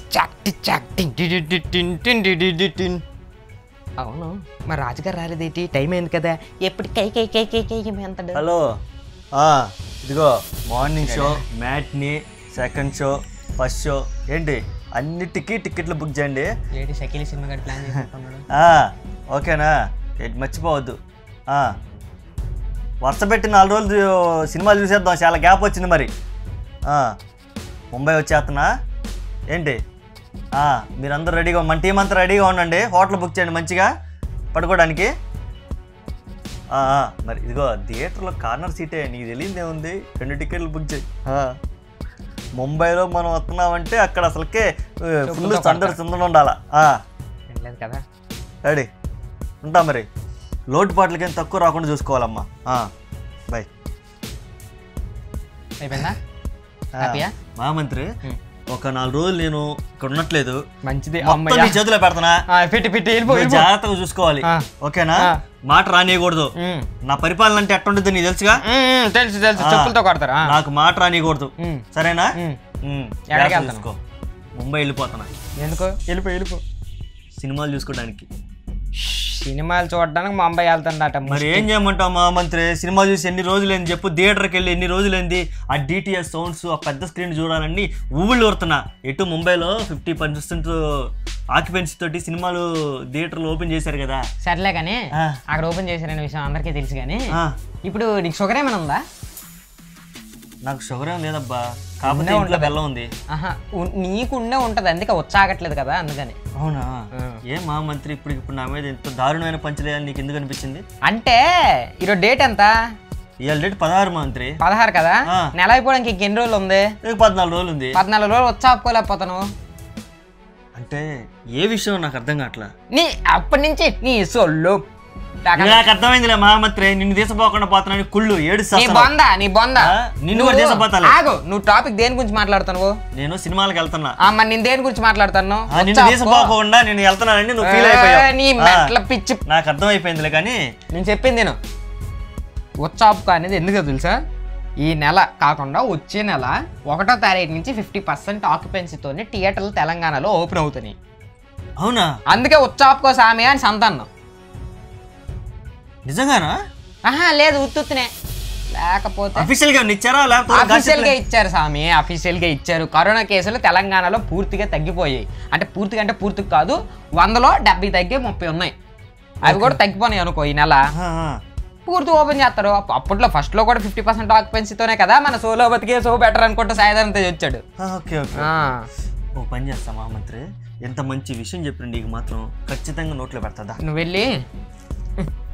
Chalk టిక్ చాక్ టిన్ టిన్ టిన్ టిన్ టిన్ టిన్ టిన్ టిన్ టిన్ టిన్. అవును మా రాజుగారు రాలేదేంటి టైం అయింది కదా ఎప్పుడు కై కై కై కై కై అంటాడు హలో ఆ, ఇదిగో morning show matinee second show first show ఏంటి అన్నిటికీ టికెట్లు బుక్ చేయండి ఏంటి షకీల్ సినిమా గారి ప్లాన్ చేసుకుంటున్నాడు ఆ, ఓకేనా ఏంటి మర్చిపోవద్దు ఆ, వరుస పెట్టి నాలుగు రోజులు సినిమా చూసేద్దాం చాలా గ్యాప్ వచ్చింది మరి ఆ, ముంబై వచ్చేస్తున్నా ఏంటి ఆ, మీరందరూ రెడీగా మన టీం అంతా రెడీగా ఉండండి హోటల్ బుక్ చేయండి మంచిగా పడుకోవడానికి ఆ, ఆ, మరి ఇదిగో థియేటర్లో కార్నర్ సీటే నీకు తెలియదు ఏముంది రెండు టికెట్లు బుక్ చేయి ఆ. ముంబైలో మనం వస్తున్నామంటే అక్కడ అసలుకే ఫుల్ సందడి సందడి ఉండాలా ఆ, లేదు కదా రెడీ ఉంటా మరి లోటుపాట్లకేం తక్కువ రాకుండా చూసుకోవాలమ్మా ఆ, బాయ్ అయిపోయిందా ఆ, హ్యాపీయా మహామంత్రి ఒక నాలుగు రోజులు నేను ఇక్కడ ఉండట్లేదు మంచిది మొత్తం నీ చేతిలో పెడుతున్నా ఆ, పెట్టి పెట్టి వెళ్ళిపో నువ్వు వెళ్ళిపో. జాగ్రత్తగా చూసుకోవాలి ఆ. ఓకేనా ఆ. మాట రానియకూడదు ఉమ్. నా పరిపాలన అంటే ఎట్టుంటుంది నీకు తెలుసుగా ఉమ్, ఉమ్, తెలుసు తెలుసు ఆ. చెప్పులతో కొడతారా నాకు మాట రానియకూడదు ఉమ్. సరేనా ఉమ్. ఉమ్, ఎక్కడికి జాగ్రత్తగా వెళ్తున్నావు? చూసుకో ముంబై వెళ్ళిపోతున్నా ఎందుకు వెళ్ళిపో వెళ్ళిపో సినిమాలు చూసుకోవడానికి సినిమాలు చూడడానికి ముంబై వెళ్తాడట మరి ఏం చేయమంటావు మహామంత్రి సినిమా చూసి ఎన్ని రోజులైంది చెప్పు థియేటర్కి వెళ్ళి ఎన్ని రోజులైంది ఆ డిటిఎస్ సౌండ్స్ ఆ పెద్ద స్క్రీన్ చూడాలని ఊళ్ళు ఊరుతున్నా ఎటు ముంబైలో ఫిఫ్టీ పర్సెంట్ ఆక్యుపెన్సీ తోటి సినిమాలు థియేటర్లు ఓపెన్ చేశారు కదా సర్లే కానీ ఆ. అక్కడ ఓపెన్ చేశారనే విషయం అందరికీ తెలుసు కానీ ఆ, ఇప్పుడు నీకు షుగర్ ఏమైనా ఉందా నాకు షుగర్ ఏం లేదబ్బా కాకపోతే ఉండే ఇంట్లో బెల్లం ఉంది ఆహా ఉన్- నీకుండే ఉంటది అందుకే వచ్చాగట్లేదు కదా అందుకని అవునా ఆ. ఏ మహామంత్రి ఇప్పుడు ఇప్పుడు నా మీద ఎంత దారుణమైన పంచలేదని నీకు ఎందుకు అనిపించింది అంటే ఈరోజు డేట్ ఎంత ఇవాళ డేట్ పదహారు మంత్రి పదహారు కదా ఆ. నెల అయిపోవడానికి ఇంక ఎన్ని రోజులు ఉంది నీకు పద్నాలుగు రోజులు ఉంది పద్నాలుగు రోజులు వచ్చా ఆపుకోలేకపోతాను అంటే ఏ విషయం నాకు అర్థం కావట్లా నీ అప్పటి నుంచి నీ సొల్లు నాకు అర్థమైందిలే మహామంత్రి నిన్ను తీసపోకుండా పోతున్నాను కుళ్ళు ఏడు నీ బొంద నీ బొంద ఆ, నిన్ను కూడా తీసుకుపోతాలే. ఆగు నువ్వు టాపిక్ దేని గురించి మాట్లాడుతున్నావు నేను సినిమాలకు వెళ్తున్నా ఆ, మరి నేను దేని గురించి మాట్లాడుతాను ఆ, నిన్ను తీసపోకుండా నేను వెళ్తున్నానని నువ్వు ఫీల్ నీ అయిపోయావు మెట్ల పిచ్చి ఆ, నాకు అర్థమైపోయిందిలే కానీ నేను చెప్పింది నేను వచ్చాపుక అనేది ఎందుకో తెలుసా ఈ నెల కాకుండా వచ్చే నెల ఒకటో తారీఖు నుంచి ఫిఫ్టీ పర్సెంట్ ఆక్యుపెన్సీతో థియేటర్లు తెలంగాణలో ఓపెన్ అవుతున్నాయి అవునా అందుకే వచ్చాపుకో సామి అని సంతానం నిజంగానా ఆహా లేదు ఉత్తునే లేకపోతే అఫీషియల్ గా ఇచ్చారా లేకపోతే అఫీషియల్ గా ఇచ్చారు స్వామి అఫీషియల్ గా ఇచ్చారు కరోనా కేసులు తెలంగాణలో పూర్తిగా తగ్గిపోయాయి అంటే పూర్తిగా అంటే పూర్తిగా కాదు వందలో డెబ్బై తగ్గి ముప్పై ఉన్నాయి అవి కూడా తగ్గిపోయినాయి అనుకో ఈ నెల ఆ, ఆ. పూర్తి ఓపెన్ చేస్తారు అప్ప- అప్పట్లో ఫస్ట్ లో కూడా ఫిఫ్టీ పర్సెంట్ ఆక్యుపెన్సీతోనే కదా మన సోలో బతికే సో బెటర్ అనుకుంటే సాయంత్రం తేజ్ వచ్చాడు ఆ, ఓకే ఓకే ఆ, ఓ పని చేస్తా మహామంత్రి ఎంత మంచి విషయం చెప్పిన నీకు మాత్రం ఖచ్చితంగా నోట్లో పెడతా నువ్వు వెళ్ళి